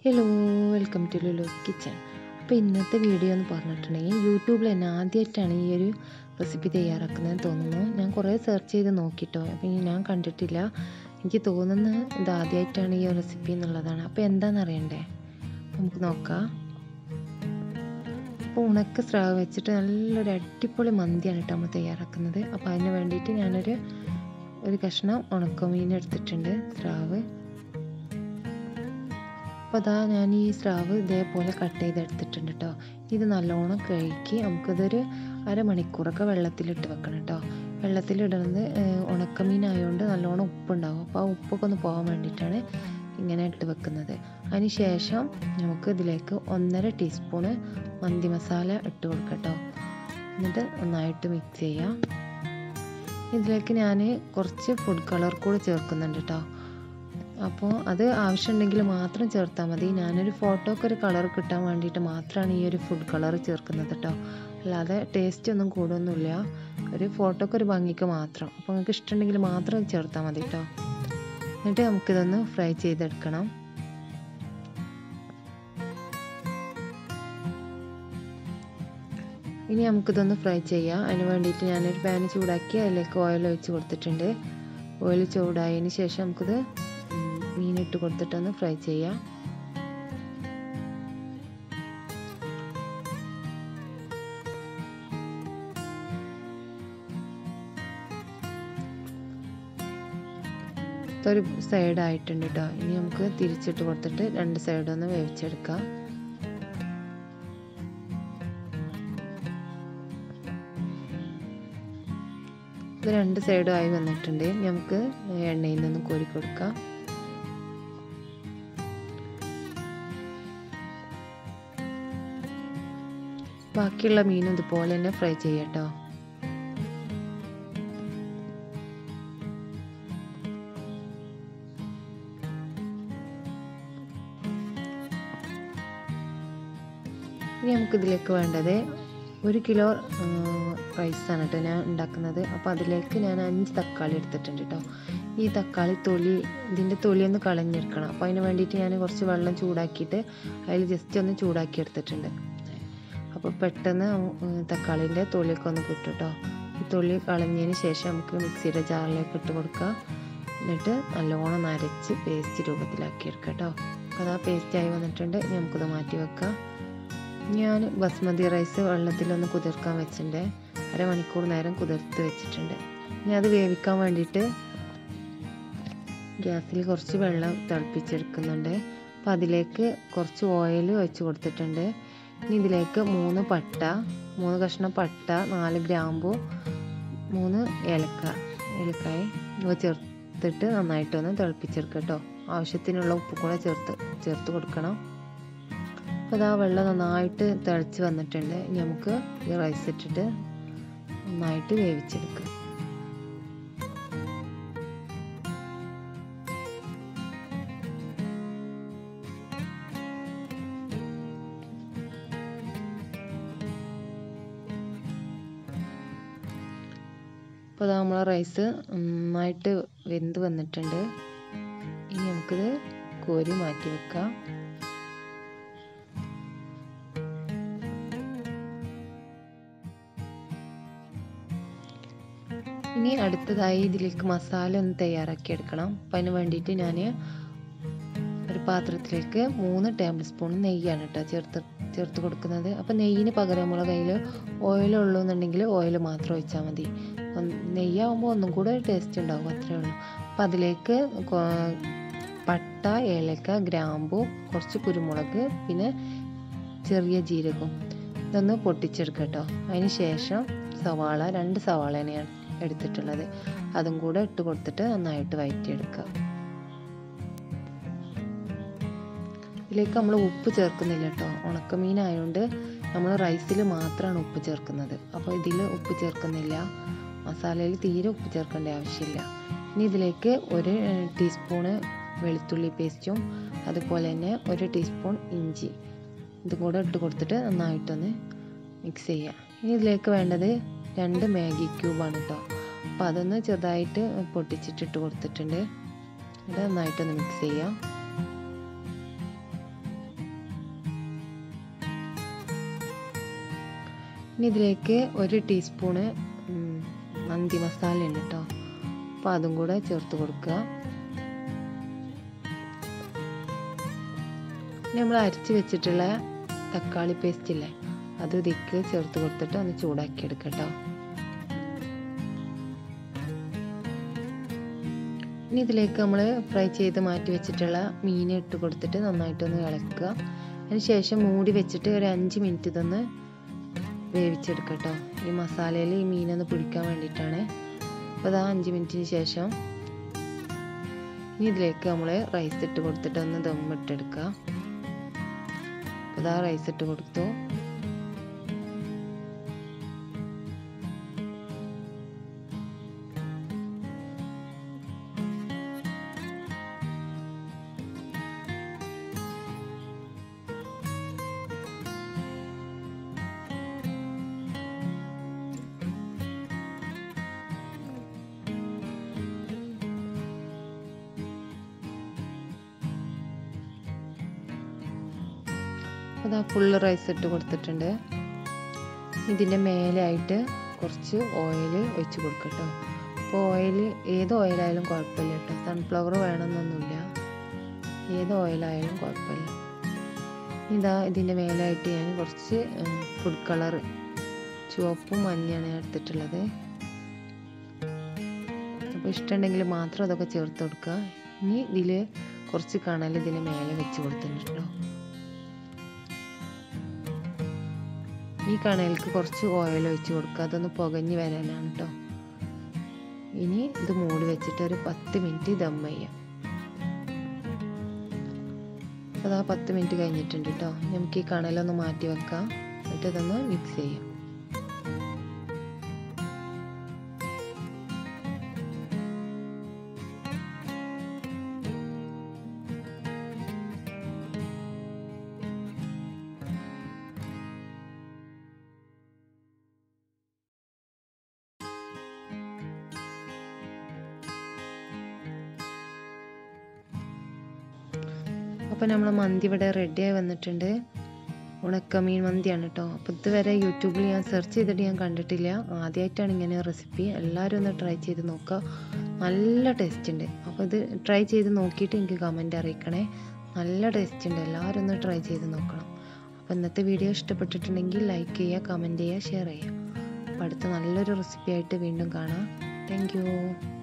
hello welcome to Lulu's kitchen അപ്പോൾ ഇന്നത്തെ video എന്ന് പറഞ്ഞിട്ടുണ്ടെങ്കിൽ യൂട്യൂബിൽ തന്നെ ആദ്യമായിട്ടാണ് ഈ ഒരു റെസിപ്പി തയ്യാറാക്കുന്നതെന്ന് തോന്നുന്നു ഞാൻ കുറേ സെർച്ച് ചെയ്ത് നോക്കിട്ടോ അപ്പോൾ ഞാൻ കണ്ടിട്ടില്ല എനിക്ക് തോന്നുന്നത് ഇത് ആദ്യമായിട്ടാണ് ഈ റെസിപ്പി എന്നുള്ളതാണ് അപ്പോൾ എന്താണെന്ന് അറിയണ്ടേ നമുക്ക് നോക്കാം അപ്പോൾ ഉണക്ക സ്രാവ് വെച്ചിട്ട് നല്ലൊരു അടിപൊളി മന്തിയാണ് കേട്ടോ നമ്മൾ തയ്യാറാക്കുന്നത് അപ്പോൾ അതിന് വേണ്ടിയിട്ട് ഞാനൊരു ഒരു കഷ്ണം ഉണക്കമീൻ എടുത്തിട്ടുണ്ട് സ്രാവ് അപ്പോൾ അതാ ഞാൻ ഈ സ്രാവ് ഇതേപോലെ കട്ട് ചെയ്തെടുത്തിട്ടുണ്ട് കേട്ടോ ഇത് നല്ലോണം കഴുകി നമുക്കിതൊരു അരമണിക്കൂറൊക്കെ വെള്ളത്തിലിട്ട് വെക്കണം കേട്ടോ വെള്ളത്തിലിടുന്നത് ഉണക്കമീൻ ആയതുകൊണ്ട് നല്ലോണം ഉപ്പുണ്ടാവും അപ്പോൾ ആ ഉപ്പൊക്കെ ഒന്ന് പോകാൻ വേണ്ടിയിട്ടാണ് ഇങ്ങനെ ഇട്ട് വെക്കുന്നത് അതിന് ശേഷം നമുക്ക് ഇതിലേക്ക് ഒന്നര ടീസ്പൂണ് മന്തി മസാല ഇട്ട് കൊടുക്കാം കേട്ടോ എന്നിട്ട് നന്നായിട്ട് മിക്സ് ചെയ്യാം ഇതിലേക്ക് ഞാൻ കുറച്ച് ഫുഡ് കളർ കൂടി ചേർക്കുന്നുണ്ട് കേട്ടോ അപ്പോൾ അത് ആവശ്യമുണ്ടെങ്കിൽ മാത്രം ചേർത്താൽ മതി ഞാനൊരു ഫോട്ടോക്ക് ഒരു കളർ കിട്ടാൻ വേണ്ടിയിട്ട് മാത്രമാണ് ഈ ഒരു ഫുഡ് കളർ ചേർക്കുന്നത് കേട്ടോ അല്ലാതെ ടേസ്റ്റ് ഒന്നും കൂടുന്നില്ല ഒരു ഫോട്ടോക്ക് ഒരു ഭംഗിക്ക് മാത്രം അപ്പോൾ നിങ്ങൾക്ക് ഇഷ്ടമുണ്ടെങ്കിൽ മാത്രം ചേർത്താൽ മതി കേട്ടോ എന്നിട്ട് നമുക്കിതൊന്ന് ഫ്രൈ ചെയ്തെടുക്കണം ഇനി നമുക്കിതൊന്ന് ഫ്രൈ ചെയ്യാം അതിന് വേണ്ടിയിട്ട് ഞാനൊരു പാൻ ചൂടാക്കി അതിലേക്ക് ഓയിൽ ഒഴിച്ച് കൊടുത്തിട്ടുണ്ട് ഓയിൽ ചൂടായതിന് ശേഷം നമുക്കിത് മീനിട്ട് കൊടുത്തിട്ടൊന്ന് ഫ്രൈ ചെയ്യാം ഒരു സൈഡ് ആയിട്ടുണ്ട് കേട്ടോ ഇനി നമുക്ക് തിരിച്ചിട്ട് കൊടുത്തിട്ട് രണ്ട് സൈഡ് ഒന്ന് വേവിച്ചെടുക്കാം ഇത് രണ്ട് സൈഡും ആയി വന്നിട്ടുണ്ട് നമുക്ക് എണ്ണയിൽ നിന്ന് കോരി കൊടുക്കാം ബാക്കിയുള്ള മീനും ഇതുപോലെ തന്നെ ഫ്രൈ ചെയ്യട്ടോ ഇനി നമുക്കിതിലേക്ക് വേണ്ടത് ഒരു കിലോ റൈസാണ് കേട്ടോ ഞാൻ ഉണ്ടാക്കുന്നത് അപ്പോൾ അതിലേക്ക് ഞാൻ അഞ്ച് തക്കാളി എടുത്തിട്ടുണ്ട് കേട്ടോ ഈ തക്കാളി തൊലി ഇതിൻ്റെ തൊലി ഒന്ന് കളഞ്ഞെടുക്കണം അപ്പോൾ അതിന് വേണ്ടിയിട്ട് ഞാൻ കുറച്ച് വെള്ളം ചൂടാക്കിയിട്ട് അതിൽ ജസ്റ്റ് ഒന്ന് ചൂടാക്കി എടുത്തിട്ടുണ്ട് അപ്പോൾ പെട്ടെന്ന് തക്കാളിൻ്റെ തൊലിയൊക്കെ ഒന്ന് കിട്ടും കേട്ടോ ഈ തൊലി കളഞ്ഞതിന് ശേഷം നമുക്ക് മിക്സിയുടെ ജാറിലേക്ക് ഇട്ട് കൊടുക്കുക എന്നിട്ട് നല്ലോണം നരച്ച് പേസ്റ്റ് രൂപത്തിലാക്കി എടുക്കുക കേട്ടോ അപ്പോൾ അത് ആ പേസ്റ്റായി വന്നിട്ടുണ്ട് ഇനി നമുക്കത് മാറ്റി വെക്കാം ഞാൻ ബസ്മതി റൈസ് വെള്ളത്തിലൊന്ന് കുതിർക്കാൻ വെച്ചിട്ടുണ്ട് അരമണിക്കൂർ നേരം കുതിർത്ത് വെച്ചിട്ടുണ്ട് ഇനി അത് വേവിക്കാൻ വേണ്ടിയിട്ട് ഗ്യാസിൽ കുറച്ച് വെള്ളം തിളപ്പിച്ചെടുക്കുന്നുണ്ട് അപ്പോൾ അതിലേക്ക് കുറച്ച് ഓയിൽ ഒഴിച്ച് കൊടുത്തിട്ടുണ്ട് ഇനി ഇതിലേക്ക് മൂന്ന് പട്ട മൂന്ന് കഷ്ണം പട്ട നാല് ഗ്രാമ്പു മൂന്ന് ഏലക്ക ഏലക്കായ ഇവ ചേർത്തിട്ട് നന്നായിട്ടൊന്ന് തിളപ്പിച്ചെടുക്കുക കേട്ടോ ആവശ്യത്തിനുള്ള ഉപ്പ് കൂടെ ചേർത്ത് ചേർത്ത് കൊടുക്കണം അപ്പോൾ അതാ വെള്ളം നന്നായിട്ട് തിളച്ച് വന്നിട്ടുണ്ട് ഇനി നമുക്ക് ഈ റൈസ് ഇട്ടിട്ട് നന്നായിട്ട് വേവിച്ചെടുക്കാം അപ്പോൾ നമ്മളെ റൈസ് നന്നായിട്ട് വെന്ത് വന്നിട്ടുണ്ട് ഇനി നമുക്കിത് കോരി മാറ്റി വെക്കാം ഇനി അടുത്തതായി ഇതിലേക്ക് മസാല ഒന്ന് തയ്യാറാക്കി എടുക്കണം അപ്പം അതിന് വേണ്ടിയിട്ട് ഞാൻ ഒരു പാത്രത്തിലേക്ക് മൂന്ന് ടേബിൾ സ്പൂൺ നെയ്യാണ് കേട്ടോ ചേർത്ത് ചേർത്ത് കൊടുക്കുന്നത് അപ്പോൾ നെയ്യിന് പകരം നമ്മളെ കയ്യിൽ ഓയിൽ ഉള്ളൂ എന്നുണ്ടെങ്കിൽ ഓയിൽ മാത്രം ഒഴിച്ചാൽ മതി നെയ്യാകുമ്പോൾ ഒന്നും കൂടെ ടേസ്റ്റ് ഉണ്ടാവും അത്രേ ഉള്ളൂ അപ്പം അതിലേക്ക് പട്ട ഏലക്ക ഗ്രാമ്പു കുറച്ച് കുരുമുളക് പിന്നെ ചെറിയ ജീരകം ഇതൊന്ന് പൊട്ടിച്ചെടുക്കുക കേട്ടോ അതിന് ശേഷം സവാള രണ്ട് സവാളയാണ് ഞാൻ എടുത്തിട്ടുള്ളത് അതും കൂടെ ഇട്ട് കൊടുത്തിട്ട് നന്നായിട്ട് വഴറ്റിയെടുക്കുക ഇതിലേക്ക് നമ്മൾ ഉപ്പ് ചേർക്കുന്നില്ല കേട്ടോ ഉണക്കമീൻ ആയതുകൊണ്ട് നമ്മൾ റൈസിൽ മാത്രമാണ് ഉപ്പ് ചേർക്കുന്നത് അപ്പോൾ ഇതിൽ ഉപ്പ് ചേർക്കുന്നില്ല മസാലയിൽ തീരെ ഉപ്പ് ചേർക്കേണ്ട ആവശ്യമില്ല ഇനി ഇതിലേക്ക് ഒരു ടീസ്പൂണ് വെളുത്തുള്ളി പേസ്റ്റും അതുപോലെ തന്നെ ഒരു ടീസ്പൂൺ ഇഞ്ചി ഇതും കൂടെ ഇട്ട് കൊടുത്തിട്ട് നന്നായിട്ടൊന്ന് മിക്സ് ചെയ്യുക ഇനി ഇതിലേക്ക് വേണ്ടത് രണ്ട് മാഗി ക്യൂബാണ് കേട്ടോ അപ്പോൾ അതൊന്ന് ചെറുതായിട്ട് പൊട്ടിച്ചിട്ടിട്ട് കൊടുത്തിട്ടുണ്ട് ഇത് നന്നായിട്ടൊന്ന് മിക്സ് ചെയ്യാം ഇനി ഇതിലേക്ക് ഒരു ടീസ്പൂണ് മന്തി മസാല ഉണ്ട് കേട്ടോ അപ്പോൾ അതും കൂടെ ചേർത്ത് കൊടുക്കുക ഇനി നമ്മൾ അരച്ച് വെച്ചിട്ടുള്ള തക്കാളി പേസ്റ്റ് ഇല്ലേ അത് ഇതിക്ക് ചേർത്ത് കൊടുത്തിട്ട് ഒന്ന് ചൂടാക്കി എടുക്കട്ടോ ഇനി ഇതിലേക്ക് നമ്മൾ ഫ്രൈ ചെയ്ത് മാറ്റി വെച്ചിട്ടുള്ള മീൻ ഇട്ട് കൊടുത്തിട്ട് നന്നായിട്ടൊന്ന് ഇളക്കുക അതിന് ശേഷം മൂടി വെച്ചിട്ട് ഒരു അഞ്ച് മിനിറ്റ് ഇതൊന്ന് വേവിച്ചെടുക്കട്ടോ ഈ മസാലയിൽ ഈ മീനൊന്ന് പിടിക്കാൻ വേണ്ടിയിട്ടാണ് അപ്പോൾ അതാ അഞ്ച് മിനിറ്റിന് ശേഷം ഇനി ഇതിലേക്ക് നമ്മൾ റൈസ് ഇട്ട് കൊടുത്തിട്ട് ഒന്ന് ദമ്മിട്ടെടുക്കുക അപ്പോൾ ഇതാ റൈസ് ഇട്ട് കൊടുത്തു അതാ ഫുള്ള് റൈസ് ഇട്ട് കൊടുത്തിട്ടുണ്ട് ഇതിൻ്റെ മേലെയായിട്ട് കുറച്ച് ഓയിൽ ഒഴിച്ച് കൊടുക്കട്ടോ അപ്പോൾ ഓയിൽ ഏത് ഓയിലായാലും കുഴപ്പമില്ല കേട്ടോ സൺഫ്ലവർ വേണമെന്നൊന്നുമില്ല ഏത് ഓയിലായാലും കുഴപ്പമില്ല ഇതാ ഇതിൻ്റെ മേലായിട്ട് ഞാൻ കുറച്ച് ഫുഡ് കളർ ചുവപ്പും മഞ്ഞയാണ് എടുത്തിട്ടുള്ളത് അപ്പോൾ ഇഷ്ടമുണ്ടെങ്കിൽ മാത്രം അതൊക്കെ ചേർത്ത് കൊടുക്കുക ഇനി ഇതിൽ കുറച്ച് കണൽ ഇതിന് മേലെ വെച്ച് കൊടുത്തിട്ടുണ്ടോ ഈ കണയിലേക്ക് കുറച്ച് ഓയിൽ ഒഴിച്ച് കൊടുക്കുക അതൊന്ന് പുകഞ്ഞ് വരാനാണ് കേട്ടോ ഇനി ഇത് മൂടി വെച്ചിട്ട് ഒരു പത്ത് മിനിറ്റ് ദം ചെയ്യാം അതാ പത്ത് മിനിറ്റ് കഴിഞ്ഞിട്ടുണ്ട് കേട്ടോ നമുക്ക് ഈ കണലൊന്ന് മാറ്റി വെക്കാം എന്നിട്ട് ഇതൊന്ന് മിക്സ് ചെയ്യാം അപ്പോൾ നമ്മൾ മന്തി ഇവിടെ റെഡിയായി വന്നിട്ടുണ്ട് ഉണക്കമീൻ മന്തിയാണ് കേട്ടോ അപ്പോൾ ഇതുവരെ യൂട്യൂബിൽ ഞാൻ സെർച്ച് ചെയ്തിട്ട് ഞാൻ കണ്ടിട്ടില്ല ആദ്യമായിട്ടാണ് ഇങ്ങനെ റെസിപ്പി എല്ലാവരും ഒന്ന് ട്രൈ ചെയ്ത് നോക്കുക നല്ല ടേസ്റ്റ് ഉണ്ട് അപ്പോൾ ഇത് ട്രൈ ചെയ്ത് നോക്കിയിട്ട് എനിക്ക് കമൻറ്റ് അറിയിക്കണേ നല്ല ടേസ്റ്റ് ഉണ്ട് എല്ലാവരും ഒന്ന് ട്രൈ ചെയ്ത് നോക്കണം അപ്പോൾ ഇന്നത്തെ വീഡിയോ ഇഷ്ടപ്പെട്ടിട്ടുണ്ടെങ്കിൽ ലൈക്ക് ചെയ്യുക കമൻറ്റ് ചെയ്യുക ഷെയർ ചെയ്യുക അപ്പോൾ അടുത്ത നല്ലൊരു റെസിപ്പി ആയിട്ട് വീണ്ടും കാണാം താങ്ക്